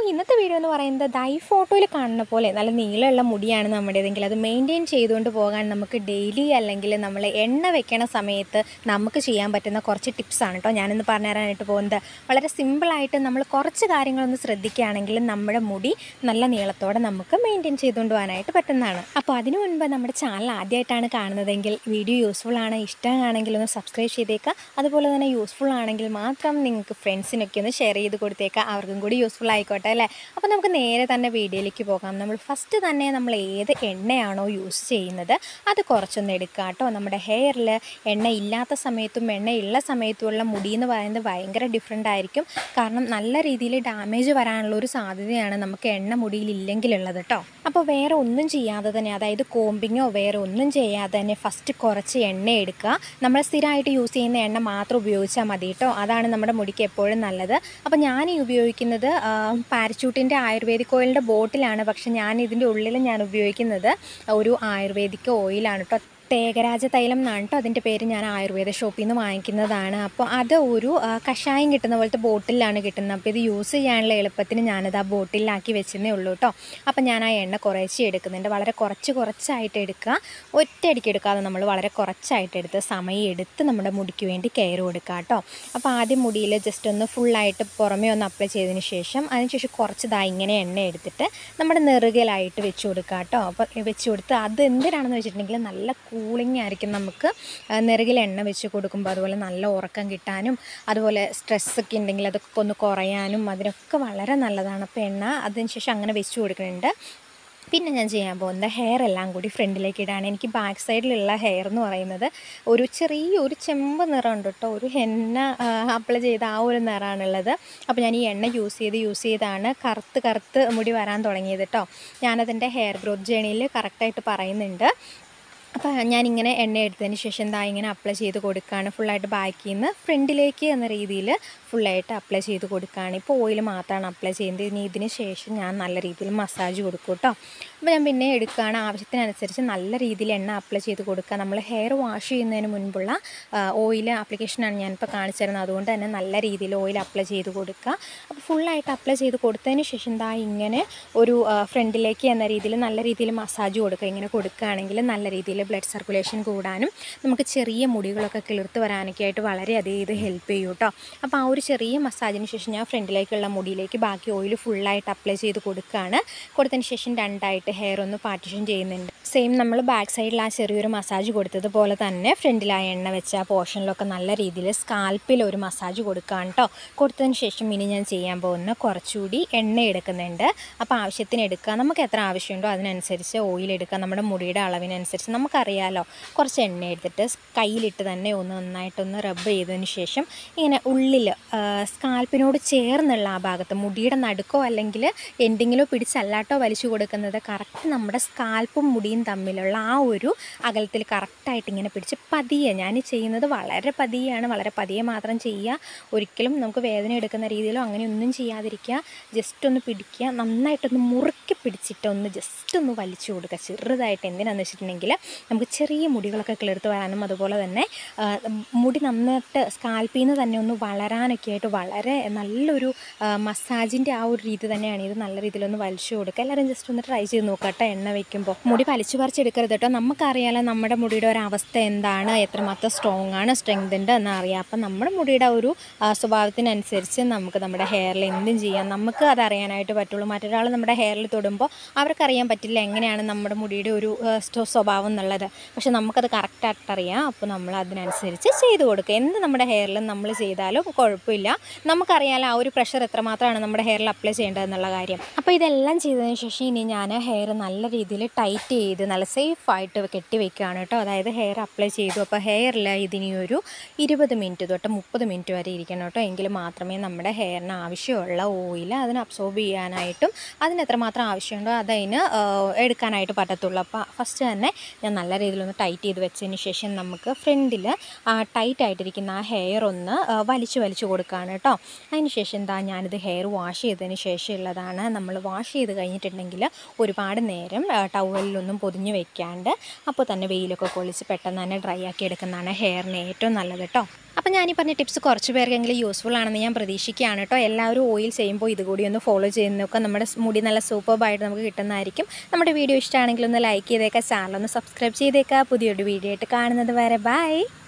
ഇന്നത്തെ വീഡിയോ എന്ന് പറയുന്നത് ദൈ ഫോട്ടോയിൽ കാണുന്ന പോലെ നല്ല നീളമുള്ള മുടിയാണ് നമ്മുടേതെങ്കിൽ അത് മെയിൻറ്റെയിൻ ചെയ്തുകൊണ്ട് പോകാൻ നമുക്ക് ഡെയിലി അല്ലെങ്കിൽ നമ്മൾ എണ്ണ വെക്കണ സമയത്ത് നമുക്ക് ചെയ്യാൻ പറ്റുന്ന കുറച്ച് ടിപ്സാണ് കേട്ടോ ഞാനിന്ന് പറഞ്ഞു തരാനായിട്ട് പോകുന്നത് വളരെ സിമ്പിളായിട്ട് നമ്മൾ കുറച്ച് കാര്യങ്ങളൊന്ന് ശ്രദ്ധിക്കുകയാണെങ്കിൽ നമ്മുടെ മുടി നല്ല നീളത്തോടെ നമുക്ക് മെയിൻറ്റെയിൻ ചെയ്തുകൊണ്ട് പോകാനായിട്ട് പറ്റുന്നതാണ് അപ്പോൾ അതിനു മുൻപ് നമ്മുടെ ചാനൽ ആദ്യമായിട്ടാണ് കാണുന്നതെങ്കിൽ വീഡിയോ യൂസ്ഫുൾ ആണ് ഇഷ്ടമാണെങ്കിൽ ഒന്ന് സബ്സ്ക്രൈബ് ചെയ്തേക്കുക അതുപോലെ തന്നെ യൂസ്ഫുൾ ആണെങ്കിൽ മാത്രം നിങ്ങൾക്ക് ഫ്രണ്ട്സിനൊക്കെ ഒന്ന് ഷെയർ ചെയ്ത് കൊടുത്തേക്കുക അവർക്കും കൂടി യൂസ്ഫുൾ ആയിക്കോട്ടെ അല്ലേ അപ്പോൾ നമുക്ക് നേരെ തന്നെ വീഡിയോയിലേക്ക് പോകാം നമ്മൾ ഫസ്റ്റ് തന്നെ നമ്മൾ ഏത് എണ്ണയാണോ യൂസ് ചെയ്യുന്നത് അത് കുറച്ചൊന്ന് എടുക്കുക കേട്ടോ നമ്മുടെ ഹെയറിൽ എണ്ണ ഇല്ലാത്ത സമയത്തും എണ്ണ ഉള്ള സമയത്തുമുള്ള മുടി എന്ന് പറയുന്നത് ഭയങ്കര ഡിഫറെൻ്റ് ആയിരിക്കും കാരണം നല്ല രീതിയിൽ ഡാമേജ് വരാനുള്ള ഒരു സാധ്യതയാണ് നമുക്ക് എണ്ണ മുടിയിൽ ഇല്ലെങ്കിലുള്ളത് കേട്ടോ അപ്പോൾ വേറെ ഒന്നും ചെയ്യാതെ തന്നെ അതായത് കോമ്പിങ്ങോ വേറെ ഒന്നും ചെയ്യാതെ തന്നെ ഫസ്റ്റ് കുറച്ച് എണ്ണ എടുക്കുക നമ്മൾ സ്ഥിരമായിട്ട് യൂസ് ചെയ്യുന്ന എണ്ണ മാത്രം ഉപയോഗിച്ചാൽ മതി കേട്ടോ അതാണ് നമ്മുടെ മുടിക്ക് എപ്പോഴും നല്ലത് അപ്പോൾ ഞാൻ ഈ ഉപയോഗിക്കുന്നത് പാരച്യൂട്ടിൻ്റെ ആയുർവേദിക് ഓയിലിൻ്റെ ബോട്ടിലാണ് പക്ഷെ ഞാൻ ഇതിൻ്റെ ഉള്ളിൽ ഞാൻ ഉപയോഗിക്കുന്നത് ഒരു ആയുർവേദിക് ഓയിലാണ് കേട്ടോ തേകരാജ തൈലം എന്നാണ് കേട്ടോ അതിൻ്റെ പേര് ഞാൻ ആയുർവേദ ഷോപ്പിൽ നിന്ന് വാങ്ങിക്കുന്നതാണ് അപ്പോൾ അത് ഒരു ആ, കഷായം കിട്ടുന്ന പോലത്തെ ബോട്ടിലാണ് കിട്ടുന്നത് അപ്പോൾ ഇത് യൂസ് ചെയ്യാനുള്ള എളുപ്പത്തിന് ഞാനത് ആ ബോട്ടിലാക്കി വെച്ചതേ ഉള്ളൂ കേട്ടോ അപ്പോൾ ഞാൻ ആ എണ്ണ കുറേശ്ശെ എടുക്കുന്നുണ്ട് വളരെ കുറച്ച് കുറച്ചായിട്ട് എടുക്കുക ഒറ്റയടിക്ക് എടുക്കാതെ നമ്മൾ വളരെ കുറച്ചായിട്ട് എടുത്ത് സമയം എടുത്ത് നമ്മുടെ മുടിക്ക് വേണ്ടി കെയർ കൊടുക്കുക കേട്ടോ അപ്പോൾ ആദ്യം മുടിയിൽ ജസ്റ്റ് ഒന്ന് ഫുള്ളായിട്ട് പുറമേ ഒന്ന് അപ്ലൈ ചെയ്തതിന് ശേഷം അതിനുശേഷം കുറച്ച് ദാ ഇങ്ങനെ എണ്ണ എടുത്തിട്ട് നമ്മുടെ നെറുകയിലായിട്ട് വെച്ച് കൊടുക്കുക കേട്ടോ അപ്പോൾ വെച്ച് കൊടുത്ത് അത് എന്തിനാണെന്ന് വെച്ചിട്ടുണ്ടെങ്കിൽ നല്ല കൂളിംഗ് ആയിരിക്കും നമുക്ക് ആ, നെറുകിൽ എണ്ണ വെച്ച് കൊടുക്കുമ്പോൾ അതുപോലെ നല്ല ഉറക്കം കിട്ടാനും അതുപോലെ സ്ട്രെസ്സൊക്കെ ഉണ്ടെങ്കിൽ അതൊക്കെ ഒന്ന് കുറയാനും അതിനൊക്കെ വളരെ നല്ലതാണ് അപ്പോൾ എണ്ണ അതിന് ശേഷം അങ്ങനെ വെച്ച് കൊടുക്കുന്നുണ്ട് പിന്നെ ഞാൻ ചെയ്യാൻ പോകുന്നത് ഹെയർ എല്ലാം കൂടി ഫ്രണ്ടിലേക്ക് ഇടാണ് എനിക്ക് ബാക്ക് സൈഡിലുള്ള ഹെയർ എന്ന് പറയുന്നത് ഒരു ചെറിയ ഒരു ചെമ്പ് നിറമുണ്ട് കേട്ടോ ഒരു ഹെന്ന അപ്ലൈ ചെയ്ത ആ ഒരു നിറമാണുള്ളത് അപ്പോൾ ഞാൻ ഈ എണ്ണ യൂസ് ചെയ്ത് യൂസ് ചെയ്താണ് കറുത്ത് കറുത്ത് മുടി വരാൻ തുടങ്ങിയത് കേട്ടോ ഞാനതിൻ്റെ ഹെയർ ഗ്രോത്ത് ജേണിയിൽ കറക്റ്റായിട്ട് പറയുന്നുണ്ട് അപ്പോൾ ഞാനിങ്ങനെ എണ്ണ എടുത്തതിന് ശേഷം എന്താ ഇങ്ങനെ അപ്ലൈ ചെയ്ത് കൊടുക്കുകയാണ് ഫുള്ളായിട്ട് ബാക്കിൽ നിന്ന് ഫ്രണ്ടിലേക്ക് എന്ന രീതിയിൽ ഫുള്ളായിട്ട് അപ്ലൈ ചെയ്ത് കൊടുക്കുകയാണ് ഇപ്പോൾ ഓയിൽ മാത്രമാണ് അപ്ലൈ ചെയ്യുന്നത് ഇനി ഇതിന് ശേഷം ഞാൻ നല്ല രീതിയിൽ മസാജ് കൊടുക്കും കേട്ടോ അപ്പോൾ ഞാൻ പിന്നെ എടുക്കുകയാണ് ആവശ്യത്തിനനുസരിച്ച് നല്ല രീതിയിൽ എണ്ണ അപ്ലൈ ചെയ്ത് കൊടുക്കുക നമ്മൾ ഹെയർ വാഷ് ചെയ്യുന്നതിന് മുൻപുള്ള ഓയിൽ ആപ്ലിക്കേഷനാണ് ഞാനിപ്പോൾ കാണിച്ചു തരുന്നത് അതുകൊണ്ട് തന്നെ നല്ല രീതിയിൽ ഓയിൽ അപ്ലൈ ചെയ്ത് കൊടുക്കുക അപ്പോൾ ഫുള്ളായിട്ട് അപ്ലൈ ചെയ്ത് കൊടുത്തതിന് ശേഷം എന്താ ഇങ്ങനെ ഒരു ഫ്രണ്ടിലേക്ക് എന്ന രീതിയിൽ നല്ല രീതിയിൽ മസാജ് കൊടുക്കുക ഇങ്ങനെ കൊടുക്കുകയാണെങ്കിൽ നല്ല രീതിയിൽ ബ്ലഡ് സർക്കുലേഷൻ കൂടാനും നമുക്ക് ചെറിയ മുടികളൊക്കെ കിളിർത്ത് വരാനൊക്കെ ആയിട്ട് വളരെയധികം ഇത് ഹെൽപ്പ് ചെയ്യും കേട്ടോ അപ്പോൾ ആ ഒരു ചെറിയ മസാജിന് ശേഷം ഞാൻ ഫ്രണ്ടിലേക്കുള്ള മുടിയിലേക്ക് ബാക്കി ഓയിൽ ഫുള്ളായിട്ട് അപ്ലൈ ചെയ്ത് കൊടുക്കുകയാണ് കൊടുത്തതിന് ശേഷം രണ്ടായിട്ട് ഹെയർ ഒന്ന് പാർട്ടിഷൻ ചെയ്യുന്നുണ്ട് സെയിം നമ്മൾ ബാക്ക് സൈഡിൽ ആ ചെറിയൊരു മസാജ് കൊടുത്തതുപോലെ തന്നെ ഫ്രണ്ടിൽ ആ എണ്ണ വെച്ച ആ പോർഷനിലൊക്കെ നല്ല രീതിയിൽ സ്കാൽപ്പിൽ ഒരു മസാജ് കൊടുക്കുകയാണ് കേട്ടോ കൊടുത്തതിന് ശേഷം ഇനി ഞാൻ ചെയ്യാൻ പോകുന്ന കുറച്ചുകൂടി എണ്ണ എടുക്കുന്നുണ്ട് അപ്പോൾ ആവശ്യത്തിന് എടുക്കുക നമുക്ക് എത്ര ആവശ്യമുണ്ടോ അതിനനുസരിച്ച് ഓയിൽ എടുക്കുക നമ്മുടെ മുടിയുടെ അളവിനനുസരിച്ച് നമുക്കറിയാലോ കുറച്ച് എണ്ണ എടുത്തിട്ട് കയ്യിലിട്ട് തന്നെ ഒന്ന് നന്നായിട്ടൊന്ന് റബ്ബ് ചെയ്തതിന് ശേഷം ഇങ്ങനെ ഉള്ളിൽ സ്കാൽപ്പിനോട് ചേർന്നുള്ള ആ ഭാഗത്ത് മുടിയുടെ നടുക്കോ അല്ലെങ്കിൽ എന്തെങ്കിലും പിടിച്ചല്ലാട്ടോ വലിച്ചു കൊടുക്കുന്നത് കറക്റ്റ് നമ്മുടെ സ്കാൽപ്പും മുടിയും തമ്മിലുള്ള ആ ഒരു അകലത്തിൽ കറക്റ്റായിട്ട് ഇങ്ങനെ പിടിച്ച് പതിയെ ഞാൻ ചെയ്യുന്നത് വളരെ പതിയാണ് വളരെ പതിയെ മാത്രം ചെയ്യുക ഒരിക്കലും നമുക്ക് വേദന എടുക്കുന്ന രീതിയിലോ അങ്ങനെ ഒന്നും ചെയ്യാതിരിക്കുക ജസ്റ്റ് ഒന്ന് പിടിക്കുക നന്നായിട്ടൊന്ന് മുറുക്കി പിടിച്ചിട്ട് ഒന്ന് ജസ്റ്റ് ഒന്ന് വലിച്ചു കൊടുക്കുക ചെറുതായിട്ട് എന്തിനാന്ന് വെച്ചിട്ടുണ്ടെങ്കിൽ നമുക്ക് ചെറിയ മുടികളൊക്കെ കിളിർത്ത് വരാനും അതുപോലെ തന്നെ ആ, മുടി നന്നായിട്ട് സ്കാൽപ്പിൽ നിന്ന് തന്നെ ഒന്ന് വളരാനൊക്കെ ആയിട്ട് വളരെ നല്ലൊരു മസാജിൻ്റെ ആ ഒരു രീതി തന്നെയാണ് ഇത് നല്ല രീതിയിലൊന്ന് വലിച്ചു കൊടുക്കുക എല്ലാവരും ജസ്റ്റ് ഒന്ന് ട്രൈ ചെയ്ത് നോക്കുക കേട്ടോ എണ്ണ വെക്കുമ്പോൾ മുടി വലിച്ചു പറിച്ചെടുക്കരുത് കേട്ടോ നമുക്കറിയാലോ നമ്മുടെ മുടിയുടെ ഒരു അവസ്ഥ എന്താണ് എത്രമാത്രം സ്ട്രോങ് ആണ് സ്ട്രെങ്ത് ഉണ്ട് എന്ന് അറിയാം അപ്പം നമ്മുടെ മുടിയുടെ ഒരു ആ, സ്വഭാവത്തിനനുസരിച്ച് നമുക്ക് നമ്മുടെ ഹെയറിൽ എന്തും ചെയ്യാം നമുക്ക് അത് അറിയാനായിട്ട് പറ്റുള്ളൂ മറ്റൊരാൾ നമ്മുടെ ഹെയറിൽ തൊടുമ്പോൾ അവർക്കറിയാൻ പറ്റില്ല എങ്ങനെയാണ് നമ്മുടെ മുടിയുടെ ഒരു ആ, സ്വ- സ്വഭാവം എന്നുള്ളത് പക്ഷെ നമുക്കത് കറക്റ്റായിട്ട് അറിയാം അപ്പോൾ നമ്മൾ അതിനനുസരിച്ച് ചെയ്ത് കൊടുക്കുക എന്ത് നമ്മുടെ ഹെയറിൽ നമ്മൾ ചെയ്താലും കുഴപ്പമില്ല നമുക്കറിയാലോ ആ ഒരു പ്രഷർ എത്രമാത്രമാണ് നമ്മുടെ ഹെയറിൽ അപ്ലൈ ചെയ്യേണ്ടത് എന്നുള്ള കാര്യം അപ്പോൾ ഇതെല്ലാം ചെയ്തതിന് ശേഷം ഇനി ഞാൻ ഹെയർ നല്ല രീതിയിൽ ടൈറ്റ് ചെയ്ത് നല്ല സേഫായിട്ട് കെട്ടി വെക്കുകയാണ് കേട്ടോ അതായത് ഹെയർ അപ്ലൈ ചെയ്തു അപ്പോൾ ഹെയറിൽ ഇതിനി ഒരു ഇരുപത് മിനിറ്റ് തൊട്ട് മുപ്പത് മിനിറ്റ് വരെ ഇരിക്കണം കേട്ടോ എങ്കിൽ മാത്രമേ നമ്മുടെ ഹെയറിന് ആവശ്യമുള്ള ഓയിൽ അതിന് അബ്സോർബ് ചെയ്യാനായിട്ടും അതിന് എത്രമാത്രം ആവശ്യമുണ്ടോ അതതിന് ആ, എടുക്കാനായിട്ട് പറ്റത്തുള്ളൂ അപ്പോൾ ഫസ്റ്റ് തന്നെ ഞാൻ നല്ല രീതിയിലൊന്ന് ടൈറ്റ് ചെയ്ത് വെച്ചതിന് ശേഷം നമുക്ക് ഫ്രണ്ടിൽ ടൈറ്റ് ആയിട്ടിരിക്കുന്ന ആ ഹെയർ ഒന്ന് ആ, വലിച്ചു വലിച്ചു കൊടുക്കുകയാണ് കേട്ടോ അതിന് ശേഷം എന്താ ഞാനിത് ഹെയർ വാഷ് ചെയ്തതിന് ശേഷമുള്ളതാണ് നമ്മൾ വാഷ് ചെയ്ത് കഴിഞ്ഞിട്ടുണ്ടെങ്കിൽ ഒരുപാട് നേരം ടവലിലൊന്നും പൊതിഞ്ഞ് വെക്കാണ്ട് അപ്പോൾ തന്നെ വെയിലൊക്കെ കൊള്ളിച്ച് പെട്ടെന്ന് തന്നെ ഡ്രൈ ആക്കി എടുക്കുന്നതാണ് ഹെയറിന് ഏറ്റവും നല്ലത് കേട്ടോ അപ്പോൾ ഞാൻ ഈ പറഞ്ഞ ടിപ്സ് കുറച്ച് പേർക്കെങ്കിലും യൂസ്ഫുൾ ആണെന്ന് ഞാൻ പ്രതീക്ഷിക്കുകയാണ് കേട്ടോ എല്ലാവരും ഓയിൽ ചെയ്യുമ്പോൾ ഇതുകൂടി ഒന്ന് ഫോളോ ചെയ്ത് നോക്കുക നമ്മുടെ മുടി നല്ല സൂപ്പർബായിട്ട് നമുക്ക് കിട്ടുന്നതായിരിക്കും നമ്മുടെ വീഡിയോ ഇഷ്ടമാണെങ്കിൽ ഒന്ന് ലൈക്ക് ചെയ്തേക്കുക ചാനൽ ഒന്ന് സബ്സ്ക്രൈബ് ചെയ്തേക്കുക പുതിയൊരു വീഡിയോ ആയിട്ട് കാണുന്നത് വരെ ബൈ